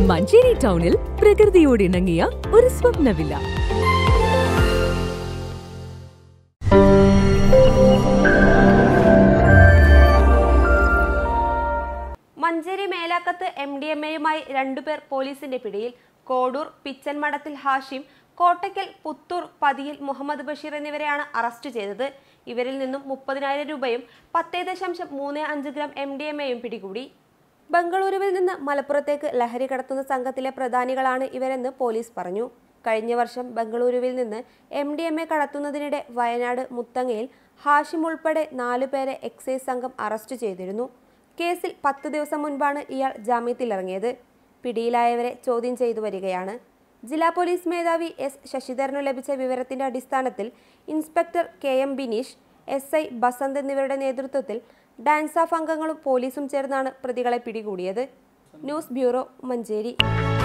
മഞ്ചേരി ടൗണിൽ പ്രകൃതിയോട് ഇണങ്ങിയ ഒരു സ്വപ്ന വില്ല മഞ്ചേരി മേലാക്കത്ത് എം ഡി എം എയുമായി രണ്ടുപേർ പോലീസിന്റെ പിടിയിൽ കോഡൂർ പിച്ചൻമടത്തിൽ ഹാഷിം കോട്ടയ്ക്കൽ പുത്തൂർ പതിയിൽ മുഹമ്മദ് ബഷീർ എന്നിവരെയാണ് അറസ്റ്റ് ചെയ്തത് ഇവരിൽ നിന്നും മുപ്പതിനായിരം രൂപയും പത്തേ ദശാംശം മൂന്ന് അഞ്ച് ഗ്രാം എം ഡി എം എയും പിടികൂടി ബംഗളൂരുവിൽ നിന്ന് മലപ്പുറത്തേക്ക് ലഹരി കടത്തുന്ന സംഘത്തിലെ പ്രധാനികളാണ് ഇവരെന്ന് പോലീസ് പറഞ്ഞു കഴിഞ്ഞ വർഷം ബംഗളൂരുവിൽ നിന്ന് എം ഡി എം എ കടത്തുന്നതിനിടെ വയനാട് മുത്തങ്ങയിൽ ഹാഷിം ഉൾപ്പെടെ നാലു പേരെ എക്സൈസ് സംഘം അറസ്റ്റ് ചെയ്തിരുന്നു കേസിൽ പത്ത് ദിവസം മുൻപാണ് ഇയാൾ ജാമ്യത്തിലിറങ്ങിയത് പിടിയിലായവരെ ചോദ്യം ചെയ്തു വരികയാണ് ജില്ലാ പോലീസ് മേധാവി എസ് ശശിധരനു ലഭിച്ച വിവരത്തിന്റെ അടിസ്ഥാനത്തിൽ inspector K M Bineesh S I Basanth എന്നിവരുടെ നേതൃത്വത്തിൽ ഡാൻസ് ഓഫ് അംഗങ്ങളും പോലീസും ചേർന്നാണ് പ്രതികളെ പിടികൂടിയത് ന്യൂസ് ബ്യൂറോ മഞ്ചേരി